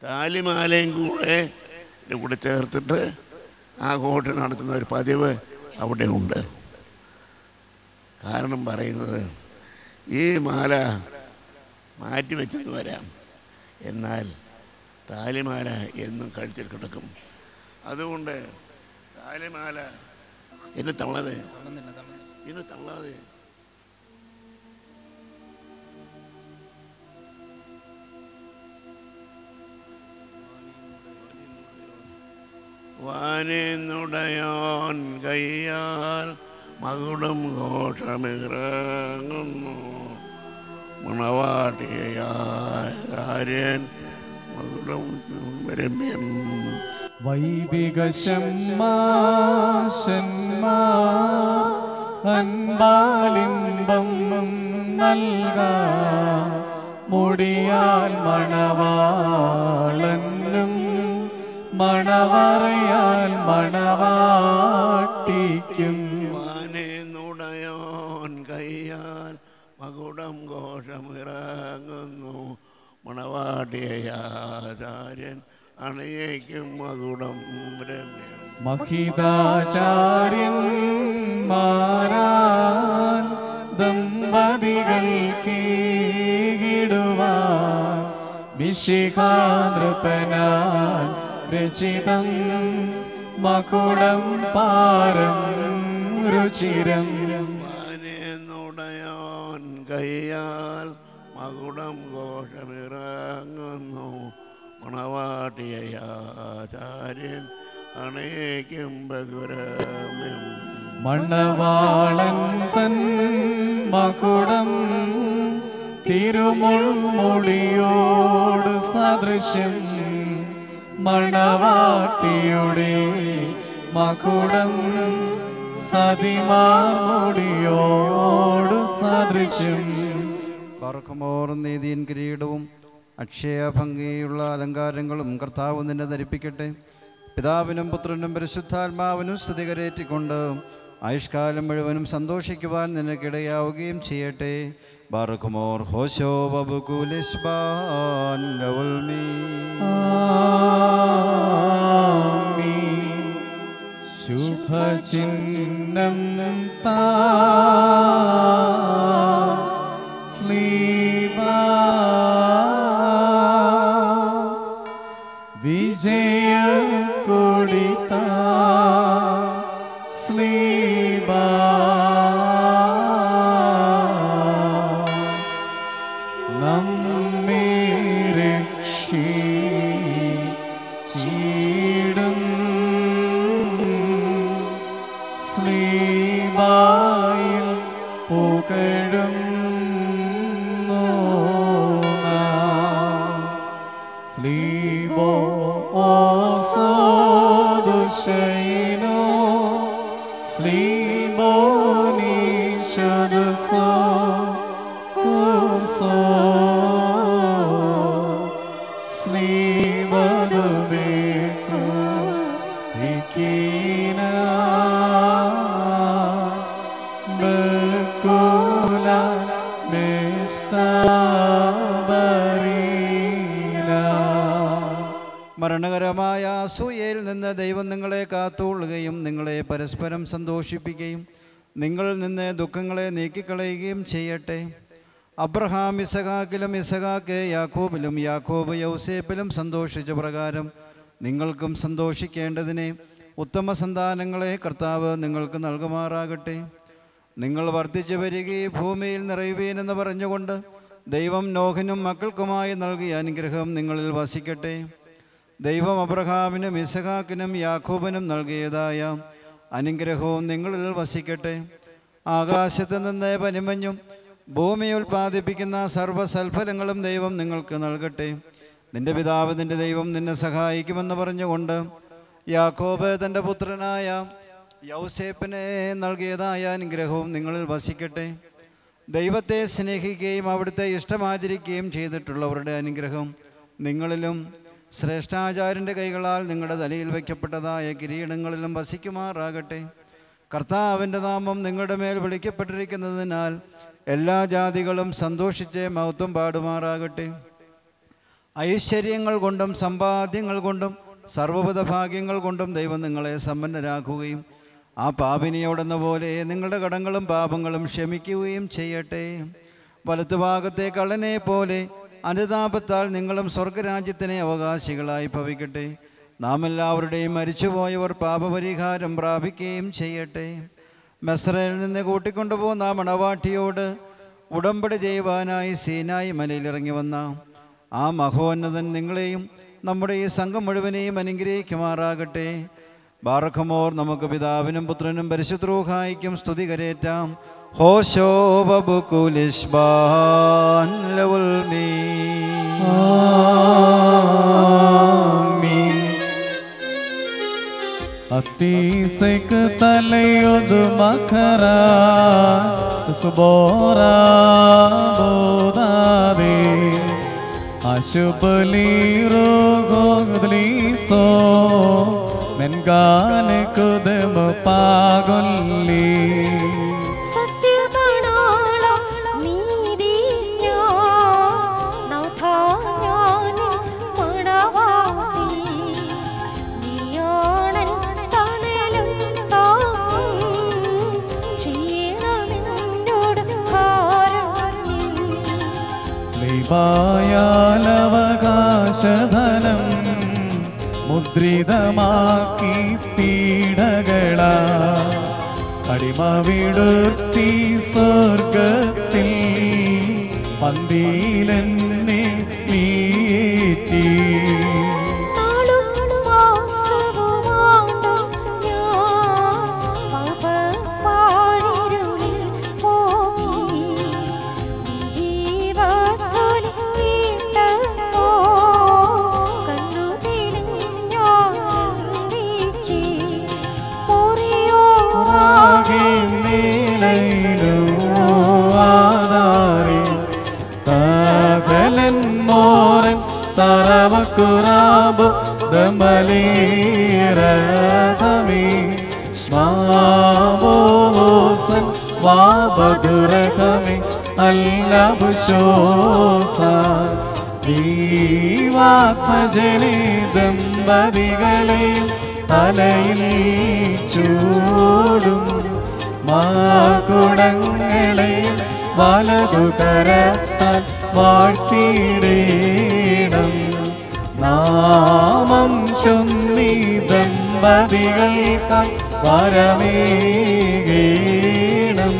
താലിമാലയും കൂടെ ഇതിൻ്റെ കൂടെ ചേർത്തിട്ട് ആഘോഷം നടത്തുന്ന ഒരു പതിവ് അവിടെ ഉണ്ട് കാരണം പറയുന്നത് ഈ മാല മാറ്റിവെച്ചെന്ന് വരാം എന്നാൽ താലിമാല എന്നും കഴുത്തിൽ കിടക്കും അതുകൊണ്ട് താലിമാല എന്നെ തള്ളാതെ എന്നെ തള്ളാതെ വാനിന്നുടയോൻ കയ്യാൽ മകുടം ഘോഷമിറങ്ങുന്നു മണവാട്ടിയാര്യൻ മകുടം രമ്യം വൈദിക ശമ്മാശന്മാ അൻപാലിംബം നൽക മുടിയാൽ മണവാളനും മണവറയാൽ മണവാട്ടിക്കും വാനിന്നുടയോൻ കയ്യാൽ മകുടം ഘോഷമിറങ്ങുന്നു മണവാട്ടിയാചാര്യൻ അണയേക്കും മകുടം രമ്യം മഹിതാചാര്യന്മാരാൻ ദമ്പതികൾ കീടുവാൻ വിശിഖാനൃപനാൽ രചിതം മകുടം പാരം രുചിരം വാനിന്നുടയോൻ കയ്യാൽ മകുടം ഘോഷമിറങ്ങുന്നു മണവാട്ടിയാചാര്യൻ അണയേക്കും ബഹുരമ്യം മണവാളൻ തൻ മകുടം തിരുമുൾമുടിയോട് സദൃശ്യം മണവാട്ടിയുടെ മകുടം സതിമാർമുടിയോട് സദൃശ്യം ബർഖമോർ നീതിയൻ കിരീടവും അക്ഷയഭംഗിയുള്ള അലങ്കാരങ്ങളും കർത്താവ് നിന്നെ ധരിപ്പിക്കട്ടെ പിതാവിനും പുത്രനും പരിശുദ്ധാത്മാവിനും സ്തുതികരേറ്റിക്കൊണ്ട് ആയുഷ്കാലം മുഴുവനും സന്തോഷിക്കുവാൻ നിനക്കിടയാവുകയും ചെയ്യട്ടെ ബർഖമോർ ഹോശോ ബബുകുലിസ്ബാൻ ലൗൽമീ ആമീൻ. ശുഭചിഹ്നം താ സ്ലീബാ വിജയക്കൊടിതാ സ്ലീബാ നമ്മെ രക്ഷിച്ചിടും സ്ലീബായിൽ പുകഴും സ്ലീബോ ഓസോ ദുഷൈനോ സ്ലീബോ നീശദസോ കുസോ സ്ലീബതുബേക്കു വിക്കീന ബക്കുല മെസ്താബരീല മരണകരമായ അസൂയയിൽ നിന്ന് ദൈവം നിങ്ങളെ കാത്തുകൊള്ളുകയും നിങ്ങളെ പരസ്പരം സന്തോഷിപ്പിക്കുകയും നിങ്ങളിൽ നിന്ന് ദുഃഖങ്ങളെ നീക്കിക്കളയുകയും ചെയ്യട്ടെ അബ്രഹാം ഇസഹാക്കിലും ഇസഹാക്ക് യാക്കോബിലും യാക്കോബ് യൗസേപ്പിലും സന്തോഷിച്ച പ്രകാരം നിങ്ങൾക്കും സന്തോഷിക്കേണ്ടതിനെ ഉത്തമ സന്താനങ്ങളെ കർത്താവ് നിങ്ങൾക്ക് നൽകുമാറാകട്ടെ നിങ്ങൾ വർദ്ധിച്ചു വരികയും ഭൂമിയിൽ നിറയുവീനെന്ന് പറഞ്ഞുകൊണ്ട് ദൈവം നോഹിനും മക്കൾക്കുമായി നൽകിയ അനുഗ്രഹം നിങ്ങളിൽ വസിക്കട്ടെ ദൈവം അബ്രഹാമിനും ഇസഹാക്കിനും യാക്കോബിനും നൽകിയതായ അനുഗ്രഹവും നിങ്ങളിൽ വസിക്കട്ടെ ആകാശത്ത് നിന്ന് പനിമഞ്ഞും ഭൂമി ഉൽപ്പാദിപ്പിക്കുന്ന സർവ്വസൽഫലങ്ങളും ദൈവം നിങ്ങൾക്ക് നൽകട്ടെ നിന്റെ പിതാവ് നിന്റെ ദൈവം നിന്നെ സഹായിക്കുമെന്ന് പറഞ്ഞുകൊണ്ട് യാക്കോബ് തൻ്റെ പുത്രനായ യൗസേപ്പിനെ നൽകിയതായ അനുഗ്രഹവും നിങ്ങളിൽ വസിക്കട്ടെ ദൈവത്തെ സ്നേഹിക്കുകയും അവിടുത്തെ ഇഷ്ടമാചരിക്കുകയും ചെയ്തിട്ടുള്ളവരുടെ അനുഗ്രഹം നിങ്ങളിലും ശ്രേഷ്ഠാചാര്യൻ്റെ കൈകളാൽ നിങ്ങളുടെ തലയിൽ വയ്ക്കപ്പെട്ടതായ കിരീടങ്ങളിലും വസിക്കുമാറാകട്ടെ കർത്താവിൻ്റെ നാമം നിങ്ങളുടെ മേൽ വിളിക്കപ്പെട്ടിരിക്കുന്നതിനാൽ എല്ലാ ജാതികളും സന്തോഷിച്ച് മഹത്വം പാടുമാറാകട്ടെ ഐശ്വര്യങ്ങൾ കൊണ്ടും സമ്പാദ്യങ്ങൾ കൊണ്ടും സർവ്വവിധ ഭാഗ്യങ്ങൾ കൊണ്ടും ദൈവം നിങ്ങളെ സമ്പന്നരാക്കുകയും ആ പാപിനിയോടെന്ന പോലെ നിങ്ങളുടെ കടങ്ങളും പാപങ്ങളും ക്ഷമിക്കുകയും ചെയ്യട്ടെ വലത്തുഭാഗത്തെ കള്ളനെ പോലെ അനുതാപത്താൽ നിങ്ങളും സ്വർഗരാജ്യത്തിനെ അവകാശികളായി ഭവിക്കട്ടെ നാം എല്ലാവരുടെയും മരിച്ചുപോയവർ പാപപരിഹാരം പ്രാപിക്കുകയും ചെയ്യട്ടെ മെസ്രയിൽ നിന്ന് കൂട്ടിക്കൊണ്ടുപോകുന്ന ആ മണവാട്ടിയോട് ഉടമ്പടി ചെയ്യുവാനായി സീനായി മലയിൽ ഇറങ്ങി വന്ന ആ മഹോന്നതൻ നിങ്ങളെയും നമ്മുടെ ഈ സംഘം മുഴുവനെയും അനുഗ്രഹിക്കുമാറാകട്ടെ ബാറഖമോർ നമുക്ക് പിതാവിനും പുത്രനും പരിശുദ്രൂഹായിക്കും സ്തുതി കരേറ്റാം ഹോശോ ബബുക്കുലിഷ്ബാൻ ലവുൽ മീ ആമീൻ. അത്തീസയ്ക്ക് തലയൊതു മഖറ സുബോറാ ബോധാവേ അശുബലീറോഗോദ്ലീസോ മെൻഗാനെ കുദമ പാകൊല്ലി സത്യമാണാള നീതിജ്ഞ നാഥാജ്ഞാനിൻ മണവാട്ടി. നീയാണൻ തണലും താങ്ങും. ചെയ്യണമെന്നോട് കാരുണ്യം. ശ്രീവായാലവകാശധനം മുദ്രിതമാക്കി പീഡകള അടിമ വിടുത്തി സ്വർഗത്തിൽ പന്തിയിലെന്നെ നീറ്റി നാളും മാസവുമാണ്ടു ഞാൻ പാപപ്പാഴിരുളിൽ പോയി. ജീവത്തൊലി വീണ്ടപ്പോ കണ്ണു തെളിഞ്ഞാനന്ദിച്ച് ആകെ മുറിയോറാകെ മേലയിലോ ആധാരി തകലൻ മോരൻ തറവക്കുറാബു ദമലീരഹമേ സ്വാമോസൻ വാബദുരഹമേ അല്ലബുശോസ ദീവാത്മജനെ ദമ്പതികളെയും തലയിൽ ചൂടും മാകുടങ്ങളെയും വലതു കരത്താൽ വാഴ്ത്തിയിടേണം നാമം ചൊന്നി ദമ്പതികൾക്കായി വരമേകേണം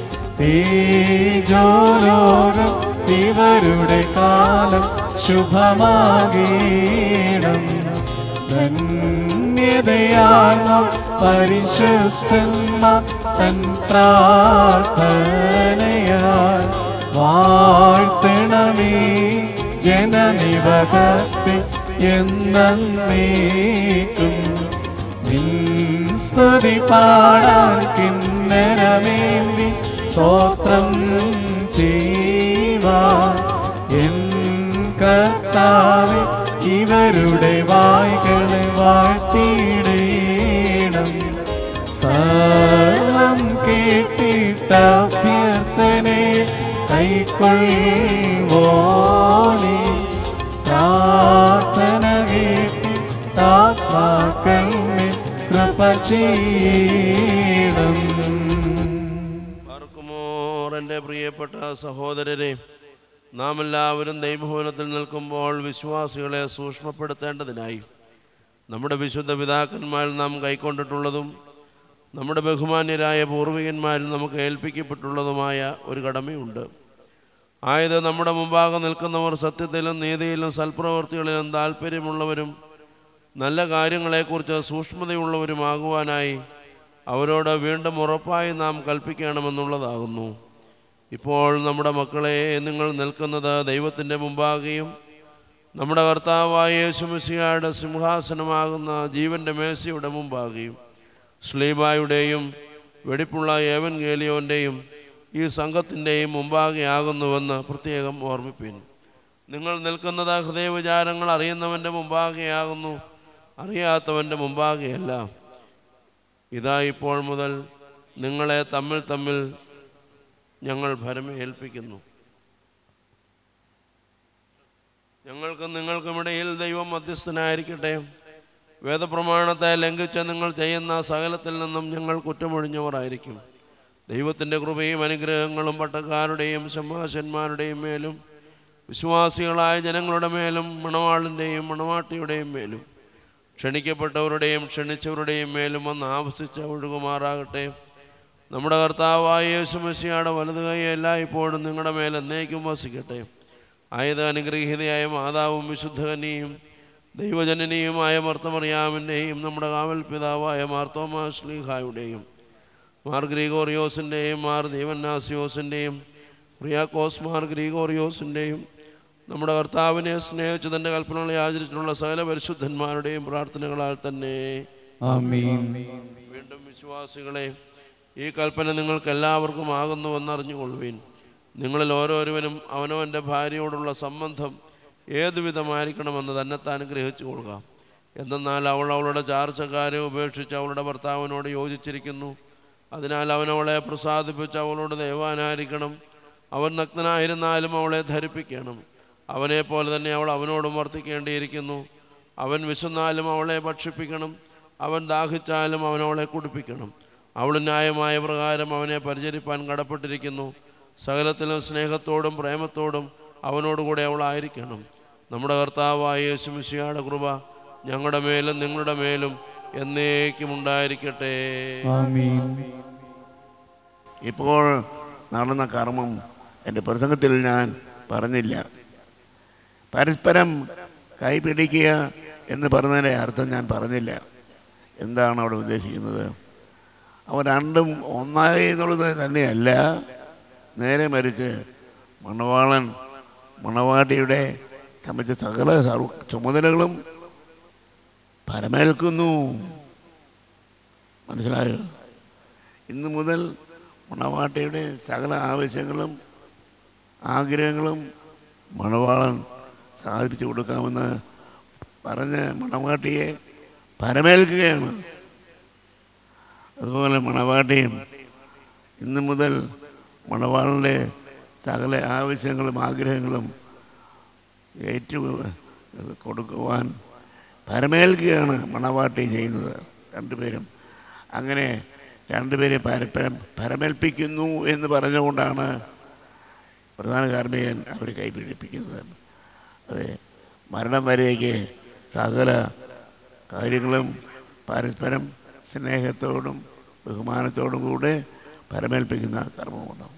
തേജോലോകം ഇവരുടെ കാലം ശുഭമാകേണം ധന്യതയാർന്ന പരിശുദ്ധന്മാർ തൻ പ്രാർത്ഥനയാൽ വാഴ്ത്തണമേ ജനനിവകത്തെ എന്നേക്കും നിൻ സ്തുതി പാടാൻ കിന്നരമേന്തി സ്തോത്രം ചെയ്യുവാൻ എൻ കർത്താവെ ഇവരുടെ വായ്കളെ വാഴ്ത്തിയിടേണം സർവം കേട്ടിട്ട അഭ്യർത്ഥനെ കൈക്കൊള്ളോനെ പ്രാർത്ഥന കേട്ടിട്ടാത്മാക്കൾ കൃപ ചെയ്യണം പാർക്കുമോർ എൻ്റെ പ്രിയപ്പെട്ട സഹോദരരെ നാം എല്ലാവരും ദൈവഭവനത്തിൽ നിൽക്കുമ്പോൾ വിശ്വാസികളെ സൂക്ഷ്മപ്പെടുത്തേണ്ടതിനായി നമ്മുടെ വിശുദ്ധ പിതാക്കന്മാരിൽ നാം കൈക്കൊണ്ടിട്ടുള്ളതും നമ്മുടെ ബഹുമാന്യരായ പൂർവികന്മാരിൽ നമുക്ക് ഏൽപ്പിക്കപ്പെട്ടുള്ളതുമായ ഒരു കടമയുണ്ട് ആയത് നമ്മുടെ മുമ്പാകെ നിൽക്കുന്നവർ സത്യത്തിലും നീതിയിലും സൽപ്രവൃത്തികളിലും താല്പര്യമുള്ളവരും നല്ല കാര്യങ്ങളെക്കുറിച്ച് സൂക്ഷ്മതയുള്ളവരുമാകുവാനായി അവരോട് വീണ്ടും ഉറപ്പായി നാം കൽപ്പിക്കണമെന്നുള്ളതാകുന്നു ഇപ്പോൾ നമ്മുടെ മക്കളെ നിങ്ങൾ നിൽക്കുന്നത് ദൈവത്തിൻ്റെ മുമ്പാകെയും നമ്മുടെ കർത്താവായ യേശുമിശിയായുടെ സിംഹാസനമാകുന്ന ജീവൻ്റെ മേശയുടെ മുമ്പാകെയും സ്ലീബായുടെയും വെടിപ്പുള്ള ഏവൻ ഗേലിയോൻ്റെയും ഈ സംഘത്തിൻ്റെയും മുമ്പാകെയാകുന്നുവെന്ന് പ്രത്യേകം ഓർമ്മിപ്പിൻ നിങ്ങൾ നിൽക്കുന്നത് ഹൃദയവിചാരങ്ങൾ അറിയുന്നവൻ്റെ മുമ്പാകെയാകുന്നു അറിയാത്തവൻ്റെ മുമ്പാകെയല്ല ഇതാ ഇപ്പോൾ മുതൽ നിങ്ങളെ തമ്മിൽ തമ്മിൽ ഞങ്ങൾ ഭരമേൽപ്പിക്കുന്നു ഞങ്ങൾക്കും നിങ്ങൾക്കുമിടയിൽ ദൈവം മധ്യസ്ഥനായിരിക്കട്ടെ വേദപ്രമാണത്തെ ലംഘിച്ച് നിങ്ങൾ ചെയ്യുന്ന സകലത്തിൽ നിന്നും ഞങ്ങൾ കുറ്റമൊഴിഞ്ഞവരായിരിക്കും ദൈവത്തിൻ്റെ കൃപയും അനുഗ്രഹങ്ങളും പട്ടക്കാരുടെയും ശമ്മാശന്മാരുടെയും മേലും വിശ്വാസികളായ ജനങ്ങളുടെ മേലും മണവാളിൻ്റെയും മണവാട്ടിയുടെയും മേലും ക്ഷണിക്കപ്പെട്ടവരുടെയും ക്ഷണിച്ചവരുടെയും മേലും വന്ന് ആവസിച്ച് ഒഴുകുമാറാകട്ടെ നമ്മുടെ കർത്താവായ യേശുമസിയുടെ വലതു കൈ എല്ലായ്പ്പോഴും നിങ്ങളുടെ മേൽ എന്നേക്കും വസിക്കട്ടെ ആയത് അനുഗ്രഹീതയായ മാതാവും വിശുദ്ധകന്യയും ദൈവജനനിയുമായ മർത്തമറിയാമിൻ്റെയും നമ്മുടെ കാവൽ പിതാവായ മാർത്തോമാ ശ്ലീഹായുടെയും മാർ ഗ്രീഗോറിയോസിൻ്റെയും മാർ ദീവന്നാസിയോസിൻ്റെയും പ്രിയാക്കോസ് മാർ ഗ്രീഗോറിയോസിൻ്റെയും നമ്മുടെ കർത്താവിനെ സ്നേഹിച്ച് തൻ്റെ കൽപ്പനകളെ ആചരിച്ചിട്ടുള്ള സകല പരിശുദ്ധന്മാരുടെയും പ്രാർത്ഥനകളാൽ തന്നെ ആമീൻ വീണ്ടും വിശ്വാസികളെ ഈ കൽപ്പന നിങ്ങൾക്ക് എല്ലാവർക്കും ആകുന്നുവെന്നറിഞ്ഞുകൊള്ളുവീൻ നിങ്ങളിൽ ഓരോരുവനും അവനവൻ്റെ ഭാര്യയോടുള്ള സംബന്ധം ഏതുവിധമായിരിക്കണമെന്ന് തന്നെത്താൻ ഗ്രഹിച്ചു കൊള്ളുക എന്തെന്നാൽ അവൾ അവളുടെ ചാർച്ചക്കാരെ ഉപേക്ഷിച്ച് അവളുടെ ഭർത്താവിനോട് യോജിച്ചിരിക്കുന്നു അതിനാൽ അവൻ അവളെ പ്രസാദിപ്പിച്ച് അവളോട് ദൈവാനായിരിക്കണം അവൻ നഗ്നനായിരുന്നാലും അവളെ ധരിപ്പിക്കണം അവനെ പോലെ തന്നെ അവൾ അവനോടും വർത്തിക്കേണ്ടിയിരിക്കുന്നു അവൻ വിശന്നാലും അവളെ ഭക്ഷിപ്പിക്കണം അവൻ ദാഹിച്ചാലും അവൻ അവളെ കുടിപ്പിക്കണം അവൾ ന്യായമായ പ്രകാരം അവനെ പരിചരിപ്പാൻ കടപ്പെട്ടിരിക്കുന്നു സകലത്തിലും സ്നേഹത്തോടും പ്രേമത്തോടും അവനോടുകൂടെ അവളായിരിക്കണം നമ്മുടെ കർത്താവായ യേശുമിശിയുടെ കൃപ ഞങ്ങളുടെ മേലും നിങ്ങളുടെ മേലും എന്നേക്കും ഉണ്ടായിരിക്കട്ടെ ആമീൻ ഇപ്പോൾ നടന്ന കർമ്മം എൻ്റെ പ്രസംഗത്തിൽ ഞാൻ പറഞ്ഞില്ല പരസ്പരം കൈപിടിക്കുക എന്ന് പറഞ്ഞതിൻ്റെ അർത്ഥം ഞാൻ പറഞ്ഞില്ല എന്താണ് അവിടെ ഉദ്ദേശിക്കുന്നത് അവ രണ്ടും ഒന്നായി എന്നുള്ളത് തന്നെയല്ല നേരെ മറിച്ച് മണവാളൻ മണവാട്ടിയുടെ സംബന്ധിച്ച സകല സർവ ചുമതലകളും പരമേൽക്കുന്നു മനസ്സിലായോ ഇന്ന് മുതൽ മണവാട്ടിയുടെ സകല ആവശ്യങ്ങളും ആഗ്രഹങ്ങളും മണവാളൻ സാധിപ്പിച്ചു കൊടുക്കാമെന്ന് പറഞ്ഞ് മണവാട്ടിയെ പരമേൽക്കുകയാണ് അതുപോലെ മണവാട്ടിയും ഇന്ന് മുതൽ മണവാളിൻ്റെ സകല ആവശ്യങ്ങളും ആഗ്രഹങ്ങളും ഏറ്റു കൊടുക്കുവാൻ പരമേൽക്കുകയാണ് മണവാട്ടി ചെയ്യുന്നത് രണ്ടുപേരും അങ്ങനെ രണ്ടുപേരെ പരപ്പരം പരമേൽപ്പിക്കുന്നു എന്ന് പറഞ്ഞുകൊണ്ടാണ് പ്രധാന കാർമ്മികൻ അവർ കൈപിടിപ്പിക്കുന്നത് അതെ മരണം വരേക്ക് സകല കാര്യങ്ങളും പരസ്പരം സ്നേഹത്തോടും ബഹുമാനത്തോടും കൂടെ പരമേൽപ്പിക്കുന്ന കർമ്മമുണ്ടാവും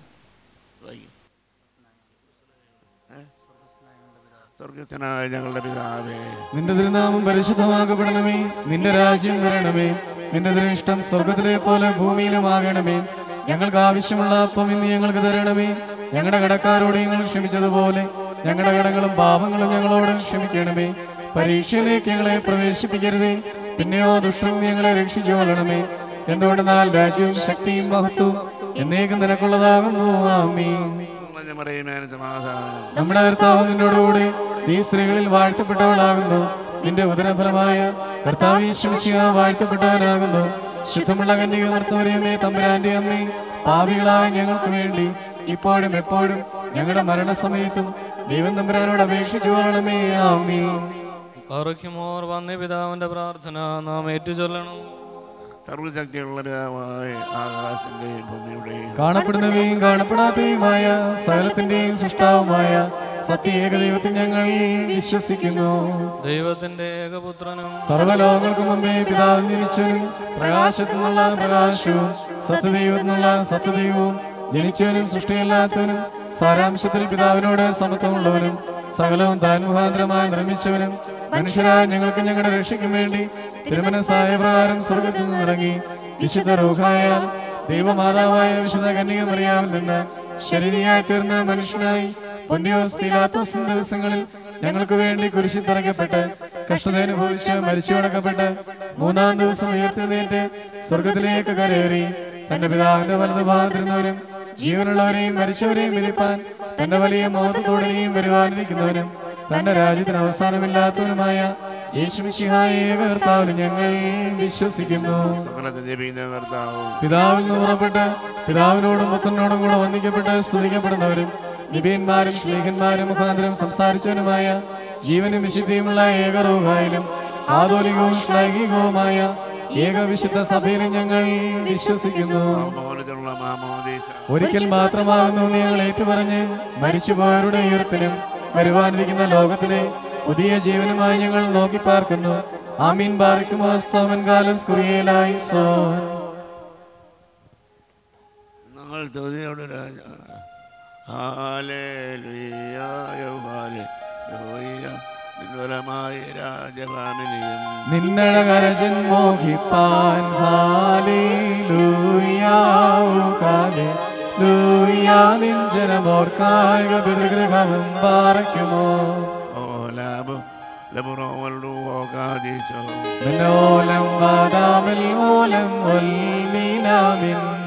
സ്വർഗസ്ഥനായ ഞങ്ങളുടെ പിതാവേ നിന്റെ തിരുനാമം പരിശുദ്ധമാകപ്പെടണമേ നിന്റെ രാജ്യം വരണമേ നിന്റെ ദൃഷ്ടം സ്വർഗത്തിലെ പോലെ ഭൂമിയിലുമാകണമേ ഞങ്ങൾക്ക് ആവശ്യമുള്ള അപ്പം ഇന്ന് ഞങ്ങൾക്ക് തരണമേ ഞങ്ങളുടെ കടക്കാരോട് ഞങ്ങൾ ക്ഷമിച്ചതുപോലെ ഞങ്ങളുടെ കടങ്ങളും പാപങ്ങളും ഞങ്ങളോട് ക്ഷമിക്കണമേ പരീക്ഷയിലേക്ക് ഞങ്ങളെ പ്രവേശിപ്പിക്കരുതേ പിന്നെയോ ദുഷ്ടം ഞങ്ങളെ രക്ഷിച്ചു കൊള്ളണമേ എന്തുകൊണ്ടെന്നാൽ രാജ്യവും ശക്തിയും മഹത്വവും എന്നേക്കും നിനക്കുള്ളതാകുന്നു ആമീൻ നിറഞ്ഞ മറിയമേ, സമാധാനം നമ്മുടെ കർത്താവ് നിന്നോടുകൂടി നീ സ്ത്രീകളിൽ വാഴ്ത്തപ്പെട്ടവളാകുന്നു നിന്റെ ഉദരഫലമായ കർത്താവ് ഈശ്വസിക വാഴ്ത്തപ്പെട്ടവനാകുന്നു ശുദ്ധമുള്ള കന്യക മർത്തവരെയുമേ തമ്പുരാന്റെ അമ്മേ പാപികളായ ഞങ്ങൾക്ക് വേണ്ടി ഇപ്പോഴും എപ്പോഴും ഞങ്ങളുടെ മരണസമയത്തും ദൈവം തമ്പുരാനോട് അപേക്ഷിച്ചു കൊള്ളണമേ ആമീൻ ആരോഗ്യമോർ വന്യ പിതാവിന്റെ പ്രാർത്ഥന നാം ഏറ്റുചൊല്ലണം സർവശക്തിയുള്ള പിതാവായ ആകാശത്തിന്റെയും ഭൂമിയുടെയും കാണപ്പെടുന്നവയും കാണപ്പെടാത്തവയുമായ സകലത്തിന്റെയും സൃഷ്ടാവുമായ സത്യേക ദൈവത്തിൽ ഞങ്ങൾ വിശ്വസിക്കുന്നു ദൈവത്തിന്റെ ഏകപുത്രനും സർവലോകങ്ങൾക്ക് മുമ്പേ പിതാവിൽ നിരിച്ചവനും പ്രകാശത്തിൽ നിന്നുള്ള പ്രകാശവും സത്യദൈവത്തിൽ നിന്നുള്ള സത്യദൈവവും ജനിച്ചവനും സൃഷ്ടിയല്ലാത്തവനും സാരാംശത്തിൽ പിതാവിനോട് സമത്വമുള്ളവനും സകലവും താൻ മുഖാന്തരമായി നിർമ്മിച്ചവനും മനുഷ്യരായ ഞങ്ങൾക്ക് ഞങ്ങളുടെ രക്ഷയ്ക്കും വേണ്ടി തിരുമനസായ പ്രകാരം സ്വർഗത്തിൽ നിന്നിറങ്ങി വിശുദ്ധ റൂഹായാൽ ദൈവമാതാവായ വിശുദ്ധ കന്യക മറിയാവിൽ നിന്ന് ശരീരയായി തീർന്ന മനുഷ്യനായി പൊന്തിയോസ് പിലാത്തോസ് ദിവസങ്ങളിൽ ഞങ്ങൾക്ക് വേണ്ടി കുരിശിൽ തറയ്ക്കപ്പെട്ട് കഷ്ടത അനുഭവിച്ച് മരിച്ചു കിടക്കപ്പെട്ട് മൂന്നാം ദിവസം ഉയർത്തുന്നേറ്റ് സ്വർഗത്തിലേക്ക് കരയേറി തന്റെ പിതാവിന്റെ വലതു ഭാഗത്തിരുന്നവരും ജീവനുള്ളവരെയും മരിച്ചവരെയും വിധിപ്പാൻ തന്റെ വലിയ മോഹത്തോടെയും വരുവാനിരിക്കുന്നവനും തന്റെ രാജ്യത്തിന് അവസാനമില്ലാത്തവനുമായ യേശുമിശിഹായ ഏക കർത്താവിൽ ഞങ്ങൾ വിശ്വസിക്കുന്നു സകലത്തെ ജപിക്കുന്ന കർത്താവും പിതാവിൽ നിന്ന് പുറപ്പെട്ട് പിതാവിനോടും പുത്രനോടും കൂടെ വന്ദിക്കപ്പെട്ട് സ്തുതിക്കപ്പെടുന്നവരും നിബിയന്മാരും ശ്ലീഹന്മാരും മുഖാന്തരം സംസാരിച്ചവനുമായ ജീവനും വിശുദ്ധിയുമുള്ള ഏകറോഹായാലും ആധോലികവും ശ്ലൈഹികവുമായ ഏകവിശുദ്ധ സഭയിലും ഞങ്ങൾ വിശ്വസിക്കുന്നു ഭവനത്തിലുള്ള മാമോദീസ ഒരിക്കൽ മാത്രമാകുന്നു നീ ഞങ്ങൾ ഏറ്റുപറഞ്ഞ് മരിച്ചുപോയവരുടെ ഉയർപ്പിനും വരുവാനിരിക്കുന്ന ലോകത്തിലെ പുതിയ ജീവനുമായി ഞങ്ങൾ നോക്കി പാർക്കുന്നു ആമീൻ ബാറിക്കുമോ സ്തോമൻ കാലസ് കുറിയലായി സോ ഞങ്ങൾ തുതിയോട് രാജ ഹാലേലുയ്യായ ഹാലേലൂയ നിന്നുലമായ രാജകാമിനിയും നിന്നഴകരജൻ മോഹിപ്പാൻ നിഞ്ചനമോർക്കായ പിതൃഗ്രഹവും പാറയ്ക്കുമോ ഓലാബ് ലബുറോവല്ലു ഓകാദീശോ മിന്നോലം വാദാമിൽ മൂലം ഒൽമീനാമിൻ